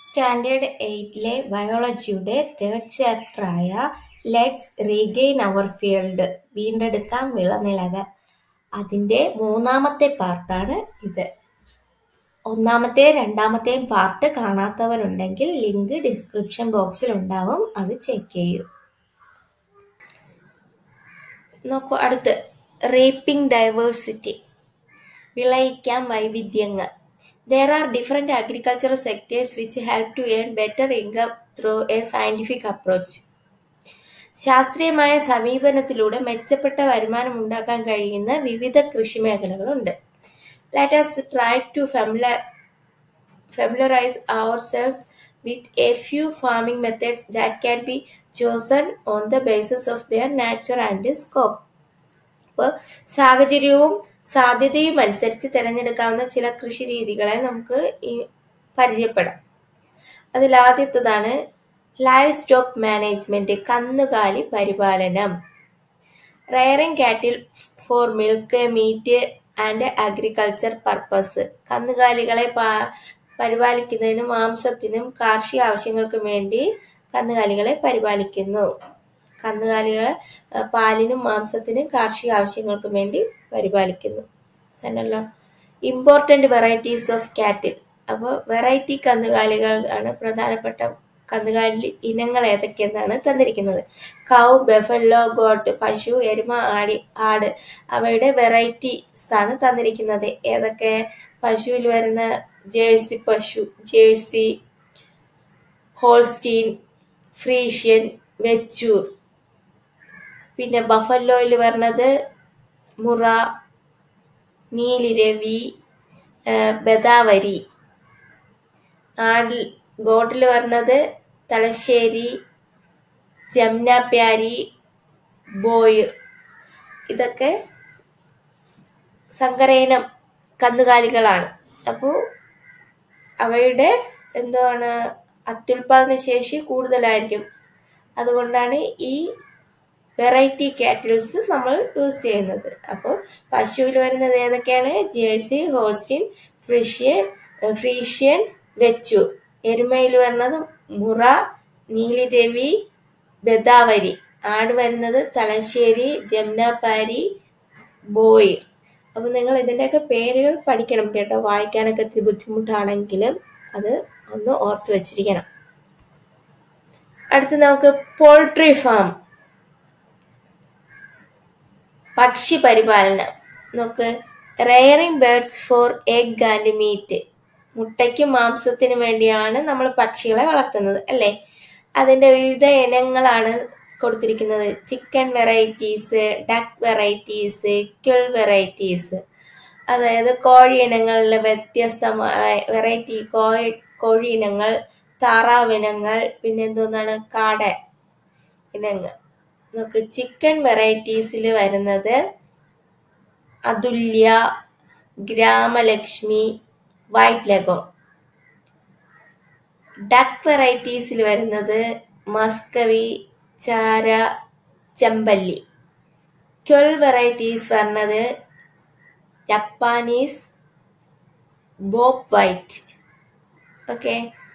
Standard എയ്റ്റിലെ ബയോളജിയുടെ third ചാപ്റ്ററായ ലെറ്റ്സ് റീഗെയിൻ അവർ ഫീൽഡ് വീണ്ടെടുക്കാം വിളനിലകൾ അതിൻ്റെ മൂന്നാമത്തെ പാർട്ടാണ് ഇത് ഒന്നാമത്തെ രണ്ടാമത്തെയും പാർട്ട് കാണാത്തവരുണ്ടെങ്കിൽ ലിങ്ക് ഡിസ്ക്രിപ്ഷൻ ബോക്സിൽ ഉണ്ടാവും അത് ചെക്ക് ചെയ്യൂ നോക്കൂ അടുത്ത് റേപ്പിംഗ് ഡൈവേഴ്സിറ്റി വിളയിക്കാം വൈവിധ്യങ്ങൾ There are different agricultural sectors which help to earn better income through a scientific approach. ശാസ്ത്രീയമായ സമീപനത്തിലൂടെ മെച്ചപ്പെട്ട വരുമാനം ഉണ്ടാക്കാൻ കഴിയുന്ന വിവിധ കൃഷിമേഖലകളുണ്ട് let's try to familiarise our selves with a few farming methods that can be chosen on the basis of their nature and scope അപ്പോൾ സാഹചര്യവും സാധ്യതയും അനുസരിച്ച് തിരഞ്ഞെടുക്കാവുന്ന ചില കൃഷി രീതികളെ നമുക്ക് ഈ പരിചയപ്പെടാം അതിൽ ആദ്യത്തതാണ് ലൈവ് സ്റ്റോക്ക് മാനേജ്മെന്റ് കന്നുകാലി പരിപാലനം rearing cattle for milk meat and agriculture purpose കന്നുകാലികളെ പരിപാലിക്കുന്നതിനും മാംസത്തിനും കാർഷിക ആവശ്യങ്ങൾക്കും വേണ്ടി കന്നുകാലികളെ പരിപാലിക്കുന്നു കന്നുകാലികളെ പാലിനും മാംസത്തിനും കാർഷിക ആവശ്യങ്ങൾക്കും വേണ്ടി പരിപാലിക്കുന്നു തന്നല്ലോ ഇമ്പോർട്ടൻ്റ് വെറൈറ്റീസ് ഓഫ് കാറ്റിൽ അപ്പോൾ വെറൈറ്റി കന്നുകാലികൾ ആണ് പ്രധാനപ്പെട്ട കന്നുകാലി ഇനങ്ങൾ ഏതൊക്കെയെന്നാണ് തന്നിരിക്കുന്നത് കൗ ബെഫല്ലോ ഗോട്ട് പശു എരുമ ആടി ആട് അവയുടെ വെറൈറ്റീസ് ആണ് തന്നിരിക്കുന്നത് ഏതൊക്കെ പശുവിൽ വരുന്ന ജേഴ്സി പശു ജേഴ്സി ഹോൾസ്റ്റീൻ ഫ്രീഷ്യൻ വെച്ചൂർ പിന്നെ ബഫല്ലോയിൽ വരുന്നത് മുറ നീലിരവി ബദാവരി ആടിൽ ഗോട്ടിൽ വരുന്നത് തലശ്ശേരി ജംനാപ്യാരി ബോയിർ ഇതൊക്കെ സങ്കരയിനം കന്നുകാലികളാണ് അപ്പോൾ അവയുടെ എന്താണ് അത്യുൽപാദന ശേഷി കൂടുതലായിരിക്കും അതുകൊണ്ടാണ് ഈ വെറൈറ്റി കാറ്റിൽസ് നമ്മൾ യൂസ് ചെയ്യുന്നത് അപ്പോൾ പശുവിൽ വരുന്നത് ഏതൊക്കെയാണ് ജേഴ്സി ഹോൾസ്റ്റീൻ ഫ്രിഷ്യൻ ഫ്രീഷ്യൻ വെച്ചു എരുമയിൽ വരുന്നത് മുറ നീലിരവി ബദാവരി ആട് വരുന്നത് തലശ്ശേരി ജംനാപാരി ബോയ് അപ്പോൾ നിങ്ങൾ ഇതിൻ്റെയൊക്കെ പേരുകൾ പഠിക്കണം കേട്ടോ വായിക്കാനൊക്കെ ഇത്തിരി ബുദ്ധിമുട്ടാണെങ്കിലും അത് ഒന്ന് ഓർത്ത് വെച്ചിരിക്കണം അടുത്ത് നമുക്ക് പോൾട്രി ഫാം പക്ഷി പരിപാലനം നോക്ക് rearing birds for egg and meat മുട്ടയ്ക്കും മാംസത്തിനും വേണ്ടിയാണ് നമ്മൾ പക്ഷികളെ വളർത്തുന്നത് അല്ലേ അതിൻ്റെ വിവിധ ഇനങ്ങളാണ് കൊടുത്തിരിക്കുന്നത് chicken varieties duck varieties quail varieties അതായത് കോഴി ഇനങ്ങളിലെ വ്യത്യസ്തമായ വെറൈറ്റി കോഴി കോഴി ഇനങ്ങൾ താറാവ് ഇനങ്ങൾ പിന്നെ എന്തോന്നാണ് കാട ഇനങ്ങൾ നമുക്ക് ചിക്കൻ വെറൈറ്റീസിൽ വരുന്നത് Athulya Gramalakshmi white leghorn duck വെറൈറ്റീസിൽ വരുന്നത് muscovy Chara Chemballi quail varieties വരുന്നത് ജപ്പാനീസ് ബോബ് വൈറ്റ് ഓക്കെ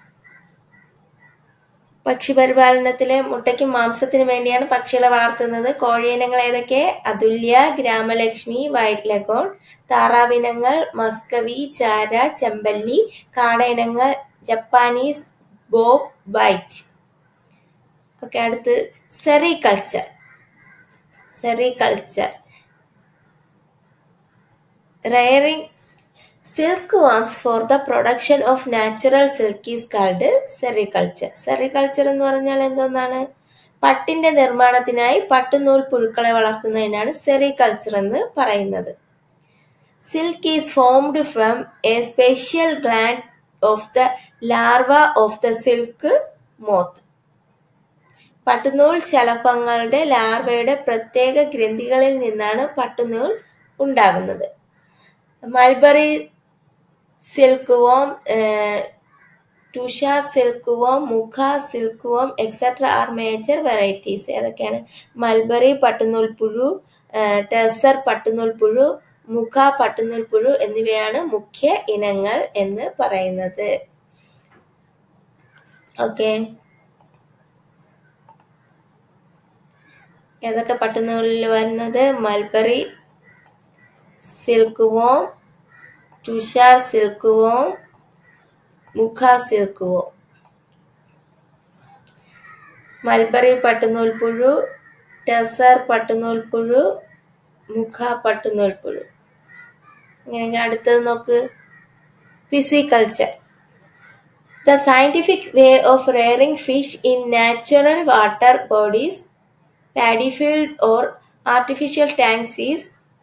പക്ഷി പരിപാലനത്തിലെ മുട്ടയ്ക്കും മാംസത്തിനും വേണ്ടിയാണ് പക്ഷികളെ വളർത്തുന്നത് കോഴിയിനങ്ങൾ ഏതൊക്കെ അതുല്യ ഗ്രാമലക്ഷ്മി വൈറ്റ് ലഗോൺ താറാവിനങ്ങൾ മസ്കവി ചാര ചെമ്പല്ലി കാട ഇനങ്ങൾ ജപ്പാനീസ് ബോബ് വൈറ്റ് ഓക്കെ അടുത്ത് sericulture sericulture rearing silk worms for the production of natural silk is called sericulture sericulture എന്ന് പറഞ്ഞാൽ എന്തോന്നാണ് പട്ടിന്റെ നിർമ്മാണത്തിനായി പട്ടുനൂൽ പുഴുക്കളെ വളർത്തുന്നതിനാണ് സെറികൾച്ചർ എന്ന് പറയുന്നത് silk is formed from a special gland of the larva of the silk moth പട്ടുനൂൽ ശലഭങ്ങളുടെ ലാർവയുടെ പ്രത്യേക ഗ്രന്ഥികളിൽ നിന്നാണ് പട്ടുനൂൽ ഉണ്ടാകുന്നത് mulberry silkworm tussar silkworm muga silkworm etcetera are major varieties ഏതൊക്കെയാണ് മൽബറി പട്ടുനൂൽ പുഴു ടെസർ പട്ടുനൂൽ പുഴു മുഖ പട്ടുനൂൽ പുഴു എന്നിവയാണ് മുഖ്യ ഇനങ്ങൾ എന്ന് പറയുന്നത് ഓക്കെ ഏതൊക്കെ പട്ടുനൂലിൽ വരുന്നത് mulberry silkworm tussar silkworm muga silkworm mulberry പട്ടുനൂൽപ്പുഴു ടെസർ പട്ടുനൂൽപ്പുഴു മുഖ പട്ടുനൂൽപ്പുഴു ഇങ്ങനെ അടുത്തത് നോക്ക് pisciculture The scientific way of rearing fish in natural water bodies, paddy field or artificial tanks is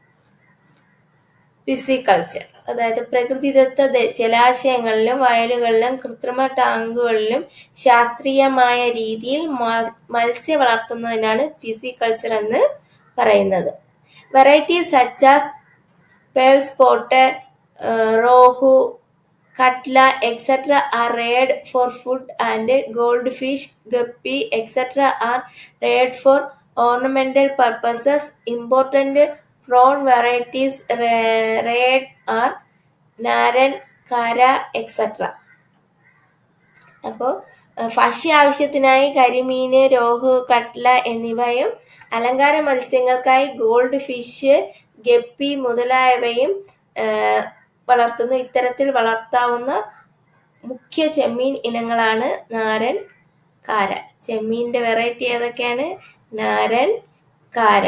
pisciculture അതായത് പ്രകൃതിദത്ത ദ- ജലാശയങ്ങളിലും വയലുകളിലും കൃത്രിമ ടാങ്കുകളിലും ശാസ്ത്രീയമായ രീതിയിൽ മ- മത്സ്യ വളർത്തുന്നതിനാണ് പിസിക്കൾച്ചർ എന്ന് പറയുന്നത് varieties such as pearl spot rohu catla etcetera are reared for food and goldfish guppy etcetera are reared for ornamental purposes important prawn varieties reared are naran kara etcetera അപ്പോൾ ഭക്ഷ്യ ആവശ്യത്തിനായി കരിമീന് രോഹു കട്ല എന്നിവയും അലങ്കാര മത്സ്യങ്ങൾക്കായി ഗോൾഡ് ഫിഷ് ഗപ്പി മുതലായവയും ആ, വളർത്തുന്നു ഇത്തരത്തിൽ വളർത്താവുന്ന മുഖ്യ ചെമ്മീൻ ഇനങ്ങളാണ് നാരൻ കാര ചെമ്മീൻ്റെ വെറൈറ്റി ഏതൊക്കെയാണ് നാരൻ കാര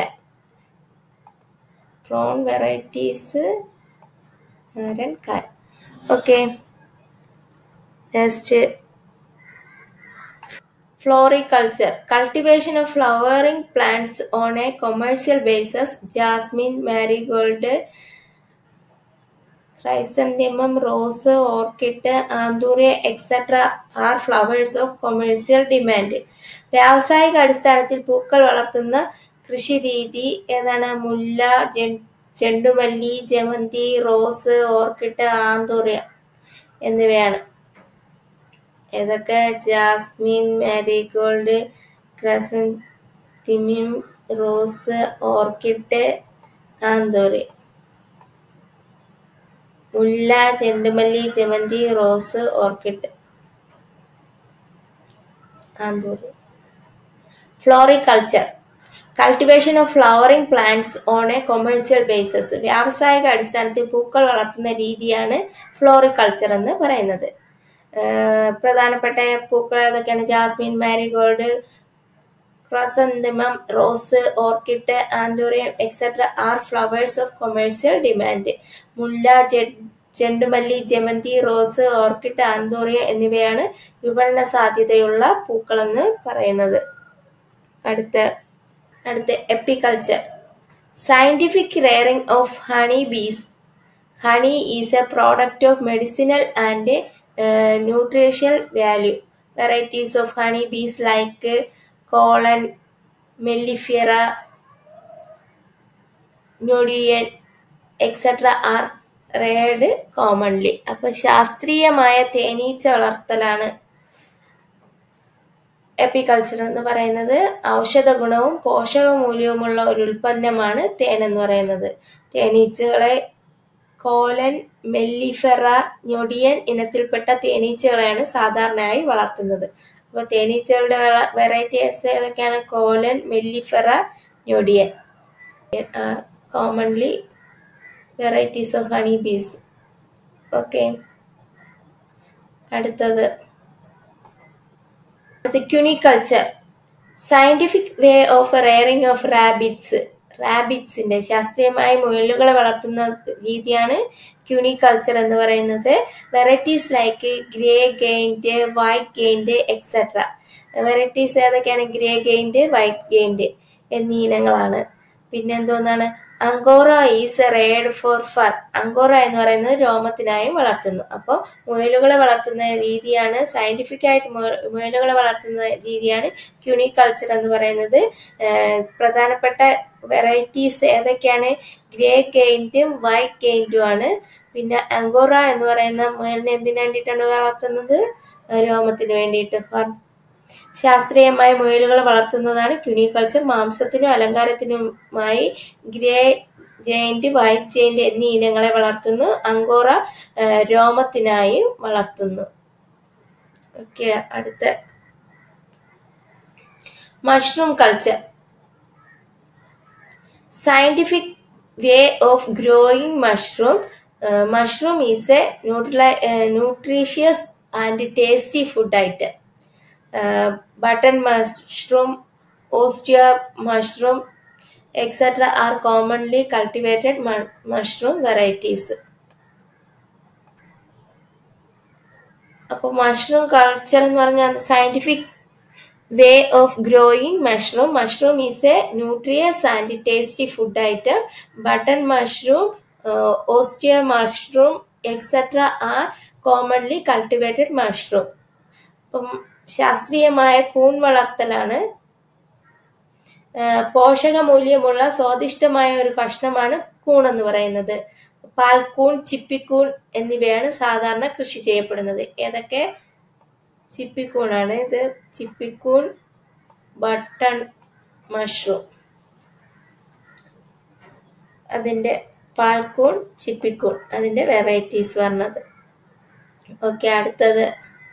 prawn varieties naran kara okay next Floriculture cultivation of flowering plants on a commercial basis. Jasmine, marigold, chrysanthemum, rose, orchid, anthurium, etc. are flowers of commercial demand. വ്യാവസായിക അടിസ്ഥാനത്തിൽ പൂക്കൾ വളർത്തുന്ന കൃഷി രീതി ഏതാണ് മുല്ല ജെ- ചെണ്ടുമല്ലി ജമന്തി റോസ് ഓർക്കിഡ് ആന്തൂറിയം എന്നിവയാണ് ഏതൊക്കെ jasmine marigold chrysanthemum rose orchid anthurium മുല്ല ചെണ്ടുമല്ലി ജമന്തി rose orchid anthurium floriculture cultivation of flowering plants on a commercial basis വ്യാവസായിക അടിസ്ഥാനത്തിൽ പൂക്കൾ വളർത്തുന്ന രീതിയാണ് ഫ്ലോറിക്കൾച്ചർ എന്ന് പറയുന്നത് ഏഹ് പ്രധാനപ്പെട്ട പൂക്കൾ ഏതൊക്കെയാണ് jasmine marigold chrysanthemum rose orchid anthurium etcetera are flowers of commercial demand മുല്ല ജെ- ചെണ്ടുമല്ലി ജമന്തി റോസ് ഓർക്കിഡ് ആന്തോറിയം എന്നിവയാണ് വിപണന സാധ്യതയുള്ള പൂക്കളെന്ന് പറയുന്നത് അടുത്ത അടുത്ത apiculture scientific rearing of honey bees honey is a product of medicinal and nutritional value varieties of honey bees like kolan mellifera njodiyan etcetera are reared commonly അപ്പൊ ശാസ്ത്രീയമായ തേനീച്ച വളർത്തലാണ് എപ്പിക്കൾച്ചർ എന്ന് പറയുന്നത് ഔഷധ ഗുണവും പോഷക മൂല്യവുമുള്ള ഒരു ഉൽപ്പന്നമാണ് തേൻ എന്ന് പറയുന്നത് തേനീച്ചകളെ കോലൻ മെല്ലിഫെറ ഞൊടിയൻ ഇനത്തിൽപ്പെട്ട തേനീച്ചകളെയാണ് സാധാരണയായി വളർത്തുന്നത് അപ്പോൾ തേനീച്ചകളുടെ വെറൈറ്റീസ് ഏതൊക്കെയാണ് kolan mellifera njodiyan are commonly varieties of honey bees okay അടുത്തത് അടുത്ത cuniculture scientific way of rearing of rabbits റാബിറ്റ്സിന്റെ ശാസ്ത്രീയമായി മുയലുകളെ വളർത്തുന്ന രീതിയാണ് ക്യൂണിക്കൾച്ചർ എന്ന് പറയുന്നത് varieties like grey giant white giant etcetera varieties ഏതൊക്കെയാണ് ഗ്രേ ഗെയിൻഡ് വൈറ്റ് ഗെയിൻഡ് എന്നീ ഇനങ്ങളാണ് പിന്നെ എന്തോന്നാണ് Angora is reared for fur Angora എന്ന് പറയുന്നത് രോമത്തിനായും വളർത്തുന്നു അപ്പോൾ മുയലുകളെ വളർത്തുന്ന രീതിയാണ് സയന്റിഫിക് ആയിട്ട് മുയ- മുയലുകളെ വളർത്തുന്ന രീതിയാണ് ക്യൂണിക്കൾച്ചർ എന്ന് പറയുന്നത് ഏഹ് പ്രധാനപ്പെട്ട വെറൈറ്റീസ് ഏതൊക്കെയാണ് ഗ്രേ ഗെയിൻറ്റും വൈറ്റ് ഗെയിൻറ്റും ആണ് പിന്നെ അങ്കോറ എന്ന് പറയുന്ന മുയലിനെ എന്തിനു വേണ്ടിയിട്ടാണ് വളർത്തുന്നത് രോമത്തിന് വേണ്ടിയിട്ട് ഫർ ശാസ്ത്രീയമായ മുയലുകളെ വളർത്തുന്നതാണ് ക്യുണിക്കൾച്ചർ മാംസത്തിനും അലങ്കാരത്തിനുമായി ഗ്രേ ജെയിന്റ് വൈറ്റ് ജെയിന്റ് എന്നീ ഇനങ്ങളെ വളർത്തുന്നു അങ്കോറ ആ, രോമത്തിനായും വളർത്തുന്നു ഓക്കെ അടുത്ത mushroom culture scientific way of growing mushroom uh, mushroom is a nutri- uh, nutritious and tasty food item uh, button mushroom oyster mushroom etc are commonly cultivated mu- mushroom varieties അപ്പോൾ mushroom culture എന്ന് പറഞ്ഞാൽ scientific way of growing mushroom mushroom is a nutritious and tasty food item button mushroom oyster mushroom etcetera are commonly cultivated mushroom അപ്പം ശാസ്ത്രീയമായ കൂൺ വളർത്തലാണ് പോഷകമൂല്യമുള്ള സ്വാദിഷ്ടമായ ഒരു ഭക്ഷണമാണ് കൂൺ എന്ന് പറയുന്നത് പാൽക്കൂൺ ചിപ്പിക്കൂൺ എന്നിവയാണ് സാധാരണ കൃഷി ചെയ്യപ്പെടുന്നത് ഏതൊക്കെ ചിപ്പിക്കൂണാണ് ഇത് ചിപ്പിക്കൂൺ ബട്ടൺ മഷ്റൂം അതിൻ്റെ പാൽക്കൂൺ ചിപ്പിക്കൂൺ അതിൻ്റെ വെറൈറ്റീസ് പറഞ്ഞത് ഓക്കെ അടുത്തത്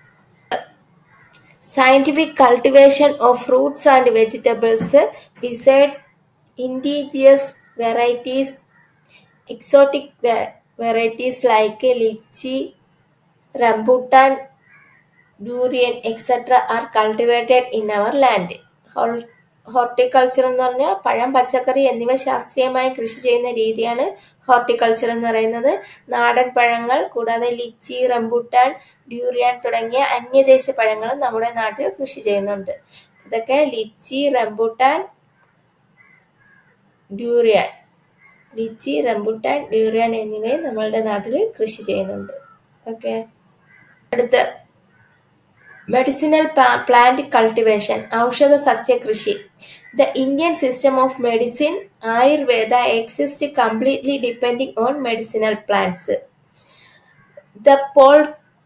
scientific cultivation of fruits and vegetables beside indigenous varieties exotic va- varieties like lychee rambutan durian etc are cultivated in our land Hol- horticulture എന്ന് പറഞ്ഞാൽ പഴം പച്ചക്കറി എന്നിവ ശാസ്ത്രീയമായി കൃഷി ചെയ്യുന്ന രീതിയാണ് ഹോർട്ടിക്കൾച്ചർ എന്ന് പറയുന്നത് നാടൻ പഴങ്ങൾ കൂടാതെ ലിച്ചി റംബുട്ടാൻ ഡ്യൂറിയാൻ തുടങ്ങിയ അന്യദേശ പഴങ്ങളും നമ്മുടെ നാട്ടിൽ കൃഷി ചെയ്യുന്നുണ്ട് ഇതൊക്കെ litchi rambutan durian litchi rambutan durian എന്നിവയും നമ്മളുടെ നാട്ടിൽ കൃഷി ചെയ്യുന്നുണ്ട് ഓക്കെ അടുത്ത് മെഡിസിനൽ പ്ലാന്റ് കൾട്ടിവേഷൻ ഔഷധ സസ്യ കൃഷി the Indian system of medicine Ayurveda exist completely depending on medicinal plants the പോൾ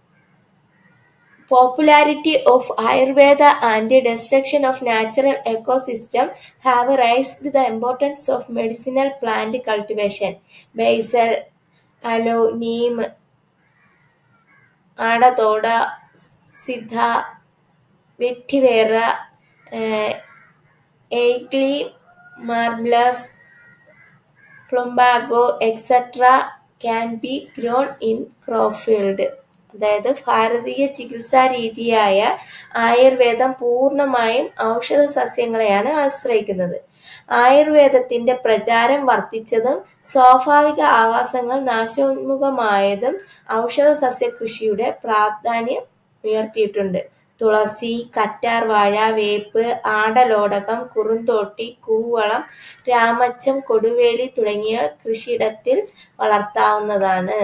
popularity of ayurveda and the destruction of natural ecosystem have raised the importance of medicinal plant cultivation basil aloe neem adathoda sida vetiver aegle marmelos plumbago etcetera can be grown in crop field അതായത് ഭാരതീയ ചികിത്സാ രീതിയായ ആയുർവേദം പൂർണ്ണമായും ഔഷധ സസ്യങ്ങളെയാണ് ആശ്രയിക്കുന്നത് ആയുർവേദത്തിന്റെ പ്രചാരം വർദ്ധിച്ചതും സ്വാഭാവിക ആവാസങ്ങൾ നാശോന്മുഖമായതും ഔഷധ സസ്യ കൃഷിയുടെ പ്രാധാന്യം ഉയർത്തിയിട്ടുണ്ട് തുളസി കറ്റാർ വാഴ വേപ്പ് ആടലോടകം കുറുന്തോട്ടി കൂവളം രാമച്ചം കൊടുവേലി തുടങ്ങിയ കൃഷിയിടത്തിൽ വളർത്താവുന്നതാണ്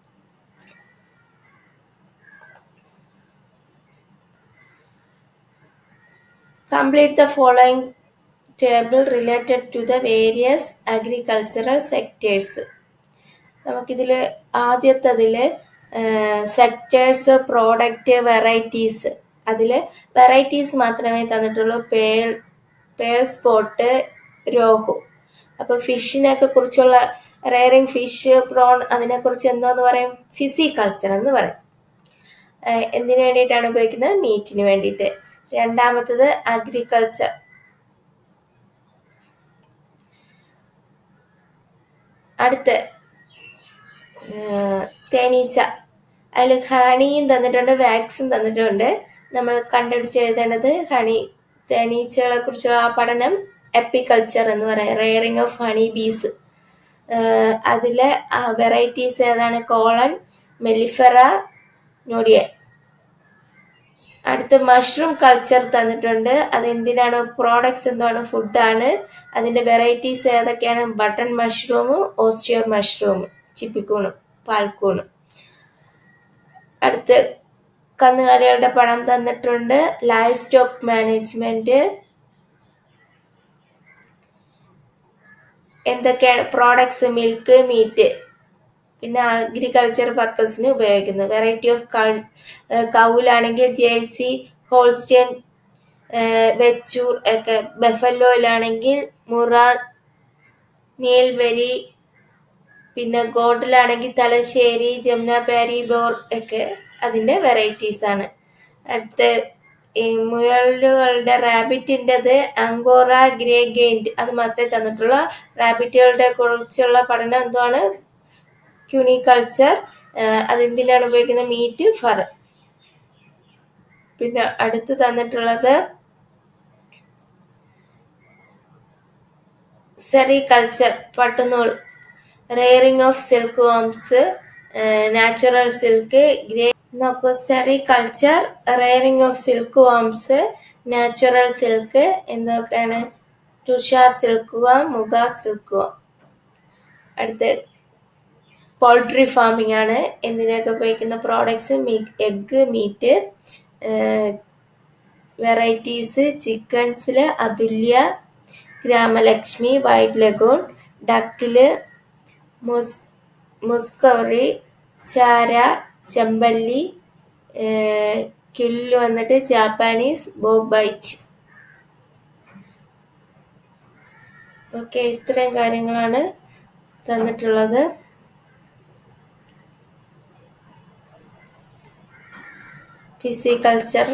Complete the following table related to the various agricultural sectors. നമുക്കിതിൽ ആദ്യത്തതിൽ സെക്ടേഴ്സ് പ്രോഡക്റ്റ് വെറൈറ്റീസ് അതിൽ വെറൈറ്റീസ് മാത്രമേ തന്നിട്ടുള്ളൂ പേൾ പേൾ സ്പോട്ട് രോഹു അപ്പോൾ ഫിഷിനെയൊക്കെ കുറിച്ചുള്ള റെയറിങ് ഫിഷ് പ്രോൺ അതിനെക്കുറിച്ച് എന്തോന്ന് പറയും ഫിസിക്കൾച്ചർ എന്ന് പറയും ഏഹ് എന്തിനു വേണ്ടിയിട്ടാണ് ഉപയോഗിക്കുന്നത് മീറ്റിന് വേണ്ടിയിട്ട് രണ്ടാമത്തത് അഗ്രികൾച്ചർ അടുത്ത് ഏഹ് തേനീച്ച അതിൽ ഹണിയും തന്നിട്ടുണ്ട് വാക്സും തന്നിട്ടുണ്ട് നമ്മൾ കണ്ടുപിടിച്ച് എഴുതേണ്ടത് ഹണി തേനീച്ചകളെ കുറിച്ചുള്ള ആ പഠനം എപ്പിക്കൾച്ചർ എന്ന് പറയും റെയറിങ് ഓഫ് ഹണി ബീസ് അതിലെ വെറൈറ്റീസ് ഏതാണ് കോളൻ മെലിഫെറ നോഡിയ അടുത്ത് മഷ്റൂം കൾച്ചർ തന്നിട്ടുണ്ട് അത് എന്തിനാണ് പ്രോഡക്ട്സ് എന്താണ് ഫുഡാണ് അതിന്റെ വെറൈറ്റീസ് ഏതൊക്കെയാണ് ബട്ടൺ മഷ്റൂമും ഓസ്റ്റിയർ മഷ്റൂമും ചിപ്പിക്കൂണും പാൽക്കൂണും അടുത്ത് കന്നുകാലികളുടെ പണം തന്നിട്ടുണ്ട് ലൈഫ് സ്റ്റോക്ക് മാനേജ്മെന്റ് എന്തൊക്കെയാണ് പ്രോഡക്ട്സ് മിൽക്ക് മീറ്റ് പിന്നെ അഗ്രികൾച്ചർ പർപ്പസിന് ഉപയോഗിക്കുന്നു വെറൈറ്റി ഓഫ് കൗലാണെങ്കിൽ ജേഴ്സി ഹോൾസ്റ്റൈൻ വെച്ചൂർ ഒക്കെ ബഫലോയിലാണെങ്കിൽ മുറ നീൽവരി പിന്നെ ഗോഡിലാണെങ്കിൽ തലശ്ശേരി ജമുന പാരി ബോർ ഒക്കെ അതിൻ്റെ വെറൈറ്റീസ് ആണ് അടുത്ത് ഈ മുയലുകളുടെ റാബിറ്റിൻ്റെത് അങ്കോറ ഗ്രേ ഗെയിൻഡ് അത് മാത്രമേ തന്നിട്ടുള്ളൂ റാബിറ്റുകളുടെ കുറിച്ചുള്ള പഠനം എന്താണ് ക്യൂണിക്കൾച്ചർ അതെന്തിനാണ് ഉപയോഗിക്കുന്നത് മീറ്റ് ഫർ പിന്നെ അടുത്ത് തന്നിട്ടുള്ളത് സെറികൾച്ചർ പട്ടുനൂൽ rearing of silkworms natural silk grey നോക്കൂ sericulture rearing of silkworms natural silk എന്തൊക്കെയാണ് tussar silkworm muga silkworm അടുത്ത് പോൾട്രി ഫാമിംഗ് ആണ് എന്തിനൊക്കെ ഉപയോഗിക്കുന്ന പ്രോഡക്ട്സ് എഗ്ഗ് മീറ്റ് വെറൈറ്റീസ് ചിക്കൻസിൽ അതുല്യ ഗ്രാമലക്ഷ്മി വൈറ്റ് ലഗൂൺ ഡക്കില് മുസ് മുസ്കവറി ചാര ചെമ്പല്ലി കില്ല് വന്നിട്ട് ജാപ്പാനീസ് ബോബൈറ്റ് ഓക്കെ ഇത്രയും കാര്യങ്ങളാണ് തന്നിട്ടുള്ളത് ഫിസിക്കൾച്ചർ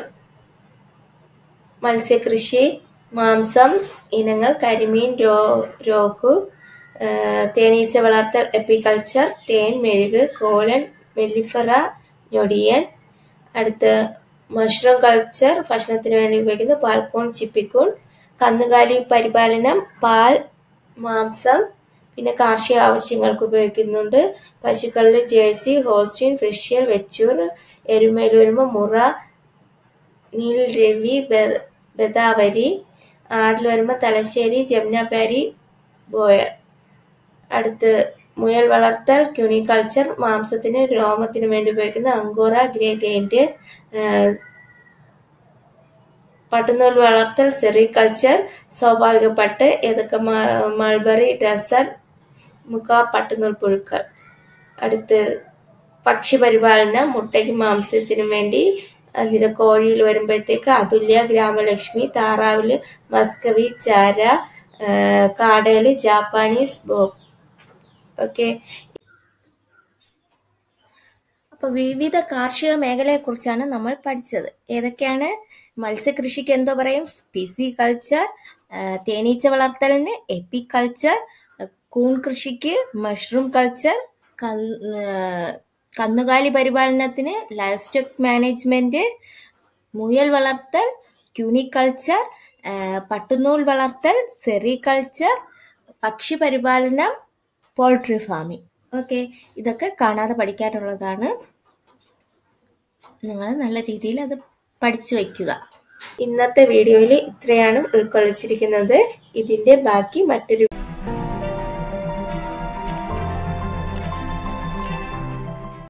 മത്സ്യകൃഷി മാംസം ഇനങ്ങൾ കരിമീൻ രോ രോഹു തേനീച്ച വളർത്തൽ എപ്പിക്കൾച്ചർ തേൻ മെഴുക് കോലൻ മെല്ലിഫറ ഞൊടിയൻ അടുത്ത് മഷ്റൂം കൾച്ചർ ഭക്ഷണത്തിന് വേണ്ടി ഉപയോഗിക്കുന്ന പാൽക്കൂൺ ചിപ്പിക്കൂൺ കന്നുകാലി പരിപാലനം പാൽ മാംസം പിന്നെ കാർഷിക ആവശ്യങ്ങൾക്ക് ഉപയോഗിക്കുന്നുണ്ട് പശുക്കളിൽ ജേഴ്സി ഹോസ്റ്റീൻ ഫ്രിഷ്യൽ വെച്ചൂർ എരുമയിൽ വരുമ്പോൾ മുറ നീൽ രവി ബദാവരി ആടിൽ വരുമ്പോൾ തലശ്ശേരി ജമുനാപാരി ബോയ അടുത്ത് മുയൽ വളർത്തൽ ക്യൂണിക്കൾച്ചർ മാംസത്തിന് രോമത്തിന് വേണ്ടി ഉപയോഗിക്കുന്ന അങ്കോറ ഗ്രേ ഗെയിൻഡ് പട്ടുനൂൽ വളർത്തൽ സെറികൾച്ചർ സ്വാഭാവിക പട്ട് ഏതൊക്കെ മൾബറി ഡസർ മുഖ പട്ടുനൂൽ പുഴുക്കൾ അടുത്ത് പക്ഷി പരിപാലനം മുട്ടയ്ക്ക് മാംസത്തിനും വേണ്ടി അതിന് കോഴിയിൽ വരുമ്പോഴത്തേക്ക് അതുല്യ ഗ്രാമലക്ഷ്മി താറാവിൽ മസ്കവി ചാര കാടയിൽ ജാപ്പാനീസ് ബോബ് ഓക്കെ അപ്പോൾ വിവിധ കാർഷിക മേഖലയെക്കുറിച്ചാണ് നമ്മൾ പഠിച്ചത് ഏതൊക്കെയാണ് മത്സ്യകൃഷിക്ക് എന്തോ പറയും പിസി കൾച്ചർ തേനീച്ച വളർത്തലിന് എപ്പി കൾച്ചർ കൂൺ കൃഷിക്ക് മഷ്റൂം കൾച്ചർ കന്നുകാലി പരിപാലനത്തിന് ലൈഫ് സ്റ്റോക്ക് മാനേജ്മെന്റ് മുയൽ വളർത്തൽ ക്യൂണിക്കൾച്ചർ പട്ടുനൂൽ വളർത്തൽ സെറികൾച്ചർ പക്ഷി പരിപാലനം പോൾട്രി ഫാമിംഗ് ഓക്കെ ഇതൊക്കെ കാണാതെ പഠിക്കാനുള്ളതാണ് നിങ്ങൾ നല്ല രീതിയിൽ അത് പഠിച്ചു വയ്ക്കുക ഇന്നത്തെ വീഡിയോയിൽ ഇത്രയാണ് ഉൾക്കൊള്ളിച്ചിരിക്കുന്നത് ഇതിൻ്റെ ബാക്കി മറ്റൊരു